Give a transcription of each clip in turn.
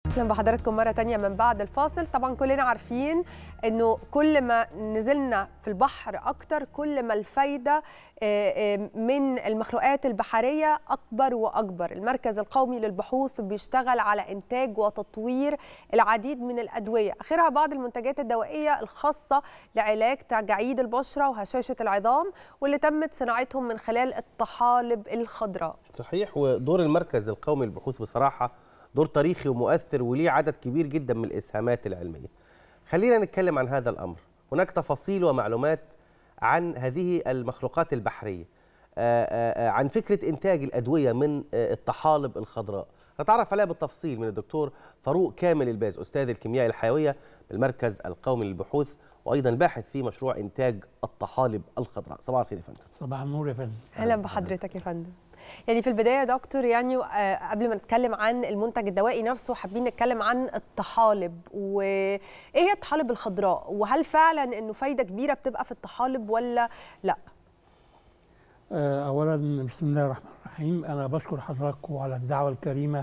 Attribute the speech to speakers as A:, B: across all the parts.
A: اهلا بحضراتكم مره تانية من بعد الفاصل طبعا كلنا عارفين انه كل ما نزلنا في البحر اكتر كل ما الفايده من المخلوقات البحريه اكبر واكبر المركز القومي للبحوث بيشتغل على انتاج وتطوير العديد من الادويه اخرها بعض المنتجات الدوائيه الخاصه لعلاج تجاعيد البشره وهشاشه العظام واللي تمت صناعتهم من خلال الطحالب الخضراء
B: صحيح ودور المركز القومي للبحوث بصراحه دور تاريخي ومؤثر وليه عدد كبير جدا من الاسهامات العلميه. خلينا نتكلم عن هذا الامر، هناك تفاصيل ومعلومات عن هذه المخلوقات البحريه. آآ آآ عن فكره انتاج الادويه من الطحالب الخضراء. نتعرف عليها بالتفصيل من الدكتور فاروق كامل الباز استاذ الكيمياء الحيويه بالمركز القومي للبحوث وايضا باحث في مشروع انتاج الطحالب الخضراء. صباح الخير يا فندم.
C: صباح النور يا فندم.
A: اهلا بحضرتك يا فندم. يعني في البدايه يا دكتور يعني قبل ما نتكلم عن المنتج الدوائي نفسه حابين نتكلم عن الطحالب وايه هي الطحالب الخضراء وهل فعلا انه فايده كبيره بتبقى في الطحالب ولا لا
C: اولا بسم الله الرحمن الرحيم انا بشكر حضراتكم على الدعوه الكريمه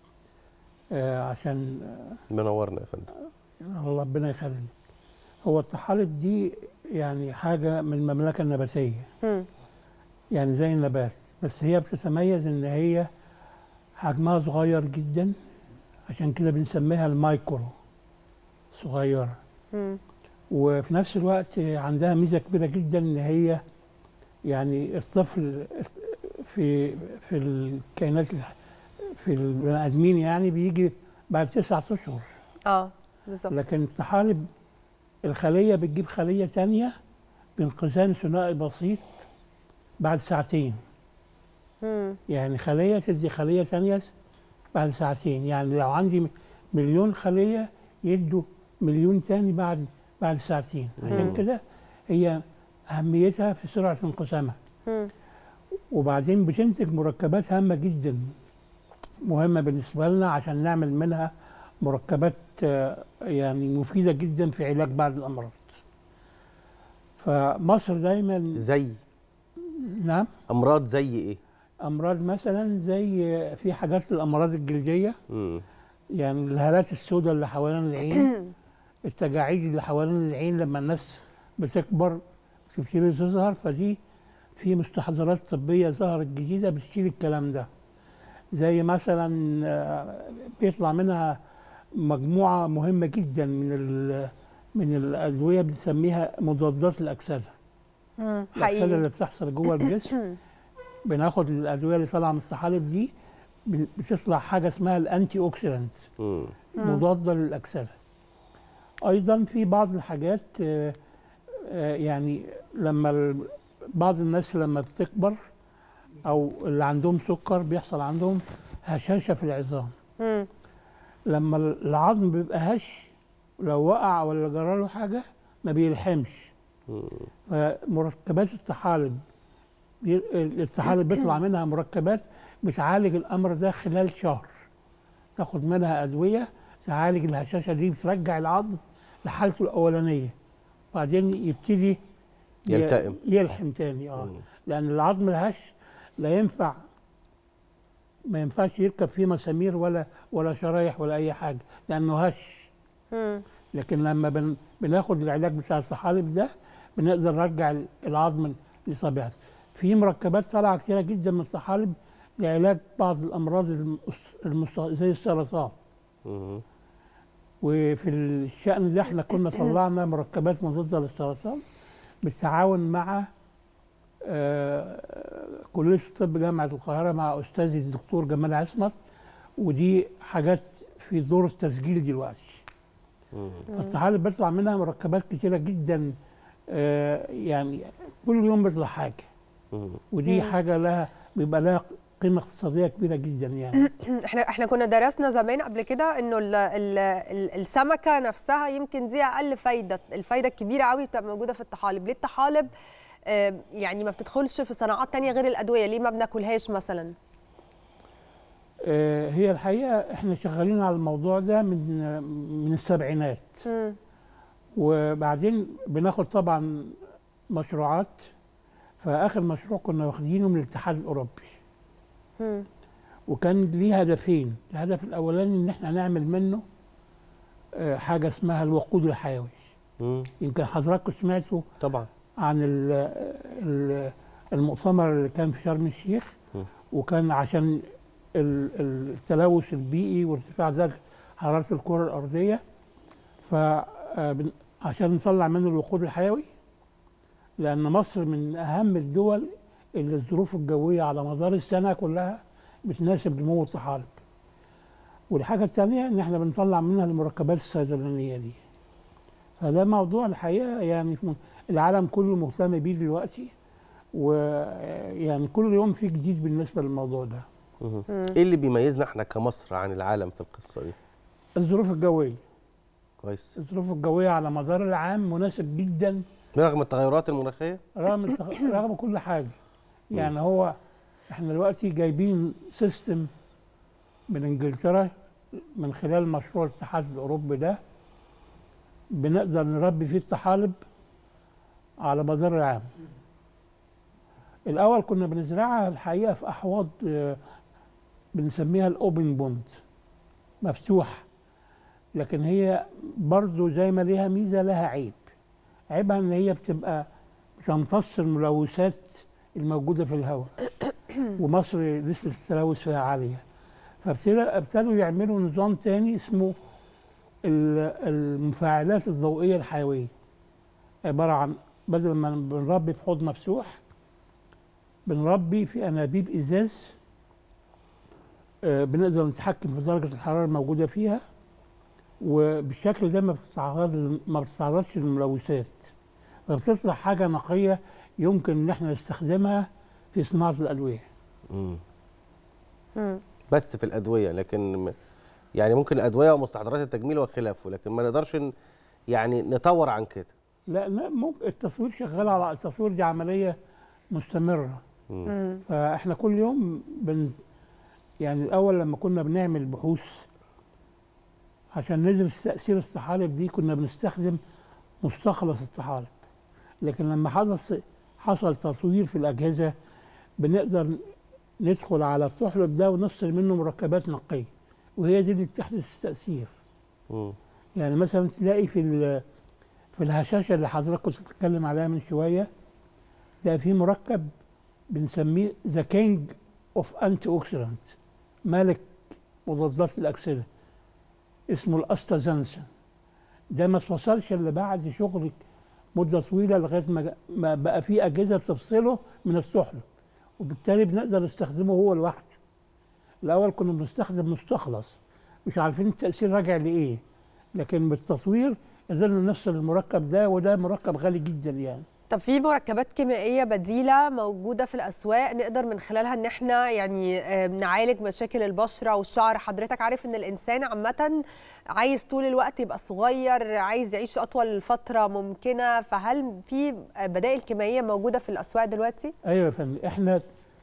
C: عشان
B: منورنا يا فندم
C: الله ربنا يخليك هو الطحالب دي يعني حاجه من المملكه النباتيه م. يعني زي النبات بس هي بتتميز ان هي حجمها صغير جدا عشان كده بنسميها المايكرو صغيرة م. وفي نفس الوقت عندها ميزة كبيرة جدا ان هي يعني الطفل في في الكائنات في البني ادمين يعني بيجي بعد تسعة اشهر
A: اه بالظبط
C: لكن الطحالب الخلية بتجيب خلية تانية بانقسام ثنائي بسيط بعد ساعتين
A: مم.
C: يعني خلية تدي خلية ثانية بعد ساعتين يعني لو عندي مليون خلية يدوا مليون تاني بعد بعد ساعتين عشان كده هي أهميتها في سرعة انقسامها وبعدين بتنتج مركبات هامة جدا مهمة بالنسبة لنا عشان نعمل منها مركبات يعني مفيدة جدا في علاج بعض الأمراض فمصر دايما
B: زي
C: نعم
B: امراض زي ايه
C: امراض مثلا زي في حاجات الامراض الجلديه
B: مم.
C: يعني الهالات السوداء اللي حوالين العين التجاعيد اللي حوالين العين لما الناس بتكبر تبتدي تظهر فدي في مستحضرات طبيه ظهرت جديده بتشيل الكلام ده زي مثلا بيطلع منها مجموعه مهمه جدا من من الادويه بنسميها مضادات الاكسده الاكسده اللي بتحصل جوه الجسم بناخد الادويه اللي طالعه من الطحالب دي بتطلع حاجه اسمها الانتي اوكسيدنت مضاده للاكسده ايضا في بعض الحاجات يعني لما بعض الناس لما بتكبر او اللي عندهم سكر بيحصل عندهم هشاشه في العظام لما العظم بيبقى هش لو وقع ولا جرى له حاجه ما بيلحمش فمركبات الطحالب الطحالب بيطلع منها مركبات بتعالج الامر ده خلال شهر تاخد منها ادويه تعالج الهشاشه دي بترجع العظم لحالته الاولانيه وبعدين يبتدي
B: يلتئم
C: يلحم تاني اه لان العظم الهش لا ينفع ما ينفعش يركب فيه مسامير ولا ولا شرايح ولا اي حاجه لانه هش لكن لما بن بناخد العلاج بتاع الطحالب ده بنقدر نرجع العظم لطبيعته في مركبات طالعه كتيره جدا من الطحالب لعلاج بعض الامراض المست... زي السرطان وفي الشأن ده احنا كنا طلعنا مركبات مضادة للسرطان بالتعاون مع آه كلية الطب جامعة القاهرة مع أستاذي الدكتور جمال عصمت ودي حاجات في دور التسجيل دلوقتي فالطحالب بيطلع منها مركبات كتيرة جدا آه يعني كل يوم بيطلع حاجة ودي حاجة لها بيبقى لها قيمه اقتصاديه كبيره جدا يعني
A: احنا احنا كنا درسنا زمان قبل كده انه ال ال ال السمكه نفسها يمكن دي اقل فايده الفايده الكبيره قوي بتبقى موجوده في الطحالب ليه الطحالب آه يعني ما بتدخلش في صناعات تانية غير الادويه ليه ما بناكلهاش مثلا
C: آه هي الحقيقه احنا شغالين على الموضوع ده من من السبعينات
A: م.
C: وبعدين بناخد طبعا مشروعات فاخر مشروع كنا واخدينه من الاتحاد الاوروبي
A: م.
C: وكان ليه هدفين الهدف الاولاني ان احنا نعمل منه آه، حاجه اسمها الوقود الحيوي
B: مم.
C: يمكن حضراتكم سمعتوا
B: طبعا
C: عن ال ال المؤتمر اللي كان في شرم الشيخ
B: م.
C: وكان عشان ال- ال- التلوث البيئي وارتفاع درجه حراره الكره الارضيه فعشان نطلع منه الوقود الحيوي لان مصر من اهم الدول اللي الظروف الجويه على مدار السنه كلها بتناسب نمو الطحالب والحاجه الثانيه ان احنا بنطلع منها المركبات الصيدلانيه دي فده موضوع الحقيقه يعني في م- العالم كله مهتم بيه دلوقتي ويعني كل يوم في جديد بالنسبه للموضوع ده
B: مم. ايه اللي بيميزنا احنا كمصر عن العالم في القصه دي
C: الظروف الجويه
B: كويس
C: الظروف الجويه على مدار العام مناسب جدا
B: رغم التغيرات المناخيه
C: رغم التغ- رغم كل حاجه يعني هو احنا دلوقتي جايبين سيستم من انجلترا من خلال مشروع الاتحاد الاوروبي ده بنقدر نربي فيه الطحالب على مدار العام الاول كنا بنزرعها الحقيقه في احواض آه، بنسميها الاوبن بوند مفتوح لكن هي برضو زي ما ليها ميزه لها عيب عيبها ان هي بتبقى بتمتص الملوثات الموجوده في الهواء ومصر نسبه التلوث فيها عاليه فابتدوا يعملوا نظام تاني اسمه ال- المفاعلات الضوئيه الحيويه عباره عن بدل ما بنربي في حوض مفتوح بنربي في انابيب ازاز آه، بنقدر نتحكم في درجه الحراره الموجوده فيها وبالشكل ده ما بتتعرض ما بتتعرضش للملوثات فبتطلع حاجه نقيه يمكن ان احنا نستخدمها في صناعه الادويه
B: مم.
A: مم.
B: بس في الادويه لكن م- يعني ممكن الادويه ومستحضرات التجميل وخلافه لكن ما نقدرش ن- يعني نطور عن كده
C: لا لا ممكن التصوير شغال على التصوير دي عمليه مستمره
B: مم.
A: مم.
C: فاحنا كل يوم بن يعني الاول لما كنا بنعمل بحوث عشان ندرس تاثير الطحالب دي كنا بنستخدم مستخلص الطحالب لكن لما حدث حصل تطوير في الاجهزه بنقدر ندخل على الطحلب ده ونفصل منه مركبات نقيه وهي دي اللي بتحدث التاثير
B: مم.
C: يعني مثلا تلاقي في ال- في الهشاشه اللي حضرتك كنت بتتكلم عليها من شويه ده في مركب بنسميه ذا كينج اوف انتي اوكسيدانت ملك مضادات الاكسده اسمه الاستازانسن ده ما اتفصلش الا بعد شغل مده طويله لغايه ما جا- ما بقى في اجهزه بتفصله من السحلب وبالتالي بنقدر نستخدمه هو لوحده الاول كنا بنستخدم مستخلص مش عارفين التاثير راجع لايه لكن بالتطوير قدرنا نفصل المركب ده وده مركب غالي جدا يعني
A: طب في مركبات كيميائيه بديله موجوده في الاسواق نقدر من خلالها ان احنا يعني آه، نعالج مشاكل البشره والشعر حضرتك عارف ان الانسان عامه عايز طول الوقت يبقى صغير عايز يعيش اطول فتره ممكنه فهل في بدائل كيميائيه موجوده في الاسواق دلوقتي
C: ايوه يا فندم احنا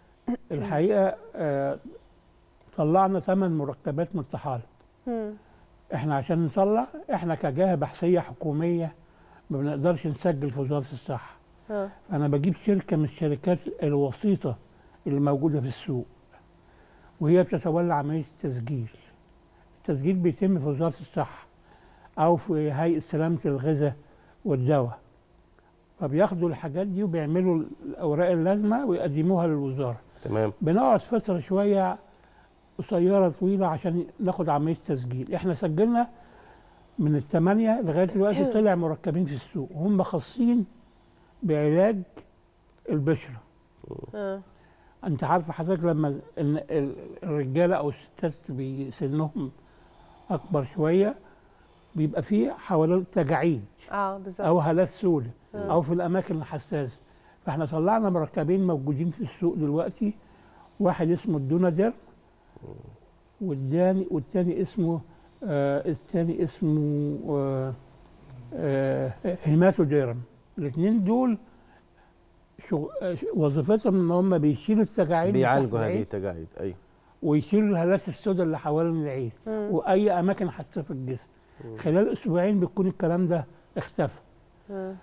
C: الحقيقه آه طلعنا ثمان مركبات من الطحالب
A: مم.
C: احنا عشان نطلع احنا كجهه بحثيه حكوميه ما بنقدرش نسجل في وزاره الصحه
A: آه.
C: انا بجيب شركه من الشركات الوسيطه اللي موجوده في السوق وهي بتتولى عمليه التسجيل التسجيل بيتم في وزاره الصحه او في هيئه سلامه الغذاء والدواء فبياخدوا الحاجات دي وبيعملوا الاوراق اللازمه ويقدموها للوزاره
B: تمام
C: بنقعد فتره شويه قصيره طويله عشان ناخد عمليه تسجيل احنا سجلنا من الثمانيه لغايه دلوقتي طلع مركبين في السوق هم خاصين بعلاج البشره
A: آه.
C: انت عارف حضرتك لما ال- ال- الرجاله او الستات بي- سنهم اكبر شويه بيبقى فيه حوالين تجاعيد
A: اه بالظبط
C: او هالات سوداء
A: آه.
C: او في الاماكن الحساسه فاحنا طلعنا مركبين موجودين في السوق دلوقتي واحد اسمه الدونادير والثاني والثاني اسمه آه الثاني اسمه آه آه هيماتوديرم الاثنين دول شغ... آه، وظيفتهم ان هم بيشيلوا التجاعيد اللي تحت
B: بيعالجوا هذه
C: العين
B: التجاعيد ايوه
C: ويشيلوا الهالات السوداء اللي حوالين العين
A: مم.
C: واي اماكن حساسه في الجسم خلال اسبوعين بيكون الكلام ده اختفى
A: آه.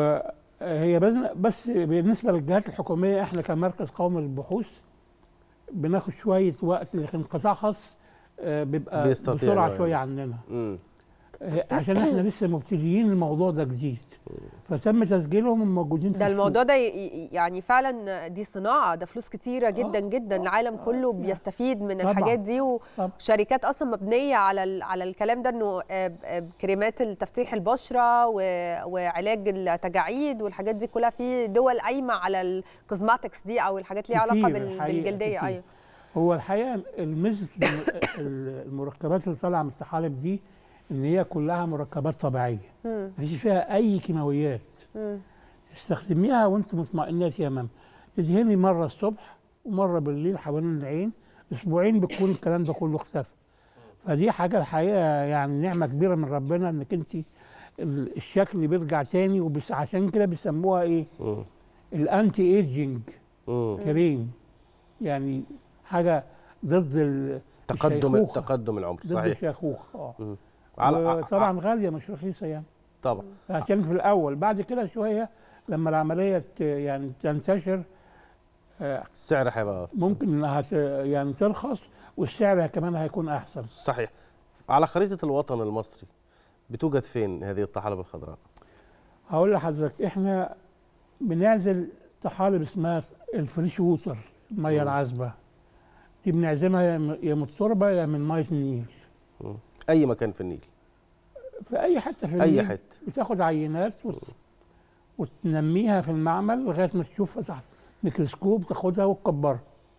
C: وهي بس بس بالنسبه للجهات الحكوميه احنا كمركز قومي للبحوث بناخد شويه وقت لكن قطاع خاص آه، بيبقى
B: بيستطيع
C: بسرعه
B: إنه
C: شويه
B: يعمل.
C: عننا
B: مم.
C: آه، عشان احنا لسه مبتدئين الموضوع ده جديد فتم تسجيلهم موجودين في
A: ده
C: السوق.
A: الموضوع ده ي- ي- يعني فعلا دي صناعه ده فلوس كتيره جدا جدا العالم كله بيستفيد من
C: طبعاً.
A: الحاجات دي
C: طبعاً.
A: وشركات اصلا مبنيه على ال- على الكلام ده انه آه، آه، كريمات التفتيح البشره و- وعلاج التجاعيد والحاجات دي كلها في دول قايمه على الكوزماتكس دي او الحاجات اللي ليها علاقه
C: كتير
A: بال-
C: الحقيقة،
A: بالجلديه
C: كتير.
A: ايوه
C: هو الحقيقه الميزه الم- المركبات اللي طالعه من السحالب دي ان هي كلها مركبات طبيعيه
A: مم.
C: مفيش فيها اي كيماويات
A: مم.
C: تستخدميها وانت مطمئنه تماما تدهني مره الصبح ومره بالليل حوالين العين اسبوعين بتكون الكلام ده كله اختفى فدي حاجه الحقيقه يعني نعمه كبيره من ربنا انك انت ال- الشكل بيرجع تاني وبس عشان كده بيسموها ايه
B: مم.
C: الانتي ايجينج
B: مم.
C: كريم يعني حاجه ضد ال-
B: تقدم
C: الشيخوخة.
B: تقدم العمر
C: ضد
B: صحيح
C: الشيخوخه اه
B: مم. على
C: طبعا غاليه مش رخيصه يعني
B: طبعا
C: عشان في الاول بعد كده شويه لما العمليه ت- يعني تنتشر آه،
B: السعر هيبقى
C: ممكن انها ت- يعني ترخص والسعر كمان هيكون احسن
B: صحيح على خريطة الوطن المصري بتوجد فين هذه الطحالب الخضراء؟
C: هقول لحضرتك احنا بنعزل طحالب اسمها الفريش ووتر الميه
B: مم.
C: العذبه دي بنعزلها يا م- يا من التربه يا من ميه النيل
B: مم. أي مكان في النيل
C: في اي حته في
B: أي
C: النيل
B: حتة
C: بتاخد عينات وت... وتنميها في المعمل لغايه ما تشوفها تحت ميكروسكوب تاخدها وتكبرها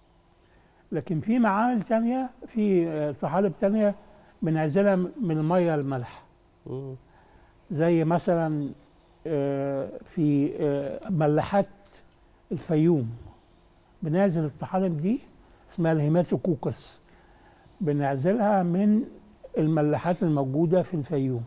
C: لكن في معامل تانية في آه، طحالب تانية بنعزلها من الميه الملح
B: مم.
C: زي مثلا آه، في آه، ملاحات الفيوم بنعزل الطحالب دي اسمها الهيماتوكوكس بنعزلها من الملاحات الموجودة في الفيوم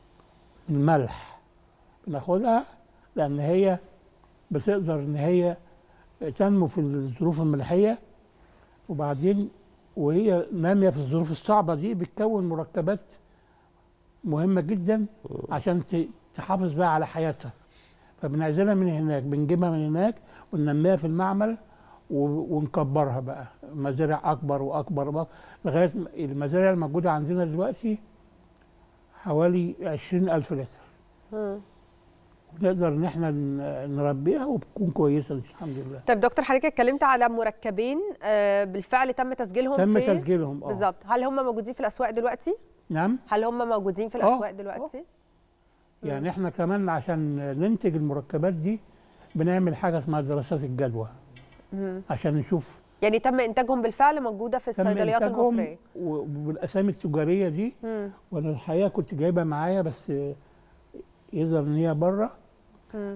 C: الملح بناخدها لأن هي بتقدر إن هي تنمو في الظروف الملحية وبعدين وهي نامية في الظروف الصعبة دي بتكون مركبات مهمة جدا عشان ت- تحافظ بقى على حياتها فبنعزلها من هناك بنجيبها من هناك وننميها في المعمل و- ونكبرها بقى مزارع اكبر واكبر وأكبر لغايه م- المزارع الموجوده عندنا دلوقتي حوالي 20000 لتر
A: مم.
C: نقدر ان احنا ن- نربيها وبتكون كويسه الحمد لله
A: طيب دكتور حضرتك اتكلمت على مركبين آه، بالفعل تم تسجيلهم
C: تم
A: في
C: تسجيلهم اه
A: بالظبط هل هم موجودين في الاسواق دلوقتي
C: نعم
A: هل هم موجودين في
C: آه،
A: الاسواق دلوقتي
C: يعني احنا كمان عشان ننتج المركبات دي بنعمل حاجه اسمها دراسات الجدوى
A: مم.
C: عشان نشوف
A: يعني تم انتاجهم بالفعل موجوده في
C: تم
A: الصيدليات
C: إنتاجهم
A: المصريه
C: و- وبالاسامي التجاريه دي
A: مم.
C: وانا الحقيقه كنت جايبها معايا بس يظهر ان هي بره
A: مم.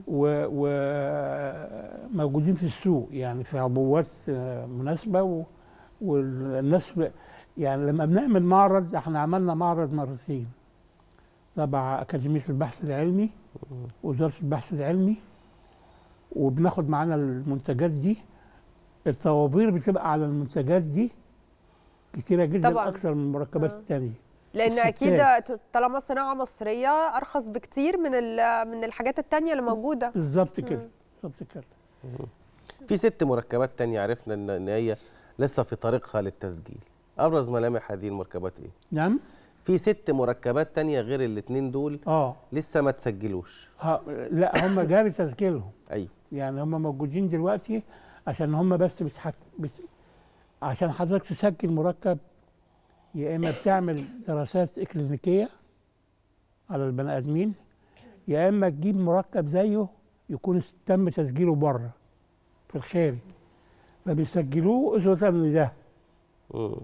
C: وموجودين في السوق يعني في عبوات آه، مناسبه و- والناس ب- يعني لما بنعمل معرض احنا عملنا معرض مرتين تبع اكاديميه البحث العلمي وزاره البحث العلمي وبناخد معانا المنتجات دي الطوابير بتبقى على المنتجات دي كتيره جدا
A: طبعاً.
C: اكثر من المركبات
A: آه.
C: التانيه
A: لان
C: الستات.
A: اكيد طالما صناعه مصريه ارخص بكتير من ال- من الحاجات التانية اللي موجوده
C: بالظبط كده
A: مم.
C: بالظبط كده
B: في ست مركبات تانية عرفنا إن إن هي لسه في طريقها للتسجيل أبرز ملامح هذه المركبات إيه؟
C: نعم
B: في ست مركبات تانية غير الاتنين دول
C: اه
B: لسه ما تسجلوش
C: ها لا هم جاري تسجيلهم
B: أيوه
C: يعني هم موجودين دلوقتي عشان هم بس بتحك... بت... عشان حضرتك تسجل مركب يا اما بتعمل دراسات اكلينيكيه على البني ادمين يا اما تجيب مركب زيه يكون تم تسجيله بره في الخارج فبيسجلوه اسوه لده
B: مم.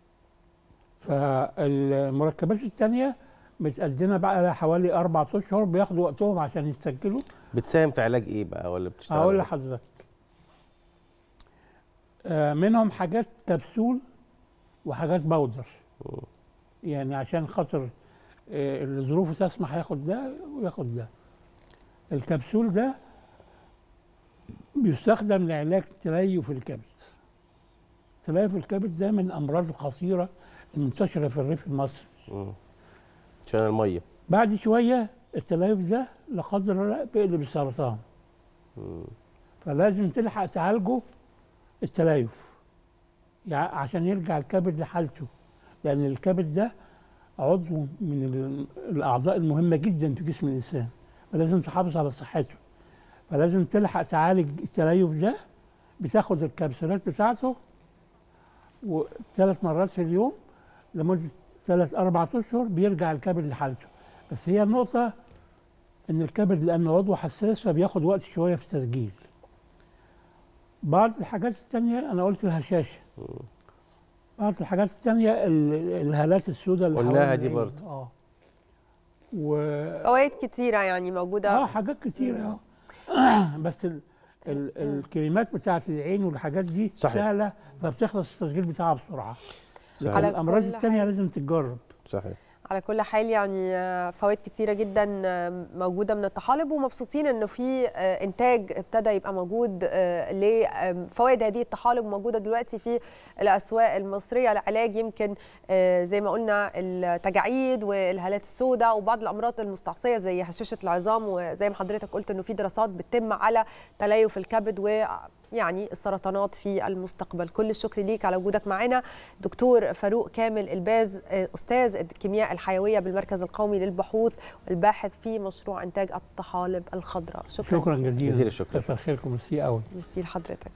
C: فالمركبات التانية متقدمة بقى لها حوالي أربع أشهر بياخدوا وقتهم عشان يسجلوا
B: بتساهم في علاج إيه بقى ولا بتشتغل
C: هقول
B: إيه؟
C: لحضرتك آه، منهم حاجات كبسول وحاجات باودر
B: مم.
C: يعني عشان خاطر آه، اللي ظروفه تسمح ياخد ده وياخد ده الكبسول ده بيستخدم لعلاج تليف الكبد تليف الكبد ده من الأمراض الخطيرة المنتشرة في الريف المصري
B: مم. عشان المية
C: بعد شوية التليف ده لا قدر الله بيقلب السرطان
B: مم.
C: فلازم تلحق تعالجه التليف يع- عشان يرجع الكبد لحالته لان الكبد ده عضو من ال- الاعضاء المهمه جدا في جسم الانسان فلازم تحافظ على صحته فلازم تلحق تعالج التليف ده بتاخد الكبسولات بتاعته وثلاث مرات في اليوم لمده ثلاث اربع اشهر بيرجع الكبد لحالته بس هي النقطه ان الكبد لانه عضو حساس فبياخد وقت شويه في التسجيل بعض الحاجات التانية انا قلت الهشاشه بعض الحاجات التانية ال- الهالات السوداء اللي
B: قلناها
C: حوالين
B: دي
C: العين.
B: برضه.
C: اه و
A: فوائد كتيره يعني موجوده
C: اه حاجات كتيرة اه بس ال... ال... الكريمات بتاعت العين والحاجات دي
B: صحيح.
C: سهلة فبتخلص التسجيل بتاعها بسرعة لكن
A: على
C: الأمراض
A: كل
C: التانية
A: حال.
C: لازم تتجرب
B: صحيح
A: على كل حال يعني آه، فوائد كتيرة جدا آه، موجودة من الطحالب ومبسوطين انه في آه، انتاج ابتدى يبقى موجود لفوائد هذه الطحالب موجودة دلوقتي في الاسواق المصرية لعلاج يمكن آه، زي ما قلنا التجاعيد والهالات السوداء وبعض الامراض المستعصية زي هشاشة العظام وزي ما حضرتك قلت انه في دراسات بتتم على تليف الكبد و يعني السرطانات في المستقبل كل الشكر ليك على وجودك معنا دكتور فاروق كامل الباز آه، استاذ الكيمياء الحيويه بالمركز القومي للبحوث والباحث في مشروع انتاج الطحالب الخضراء شكرا
C: شكرا جزيلا
B: جزيل الشكر.
C: كتر خيركم ميرسي قوي
A: ميرسي لحضرتك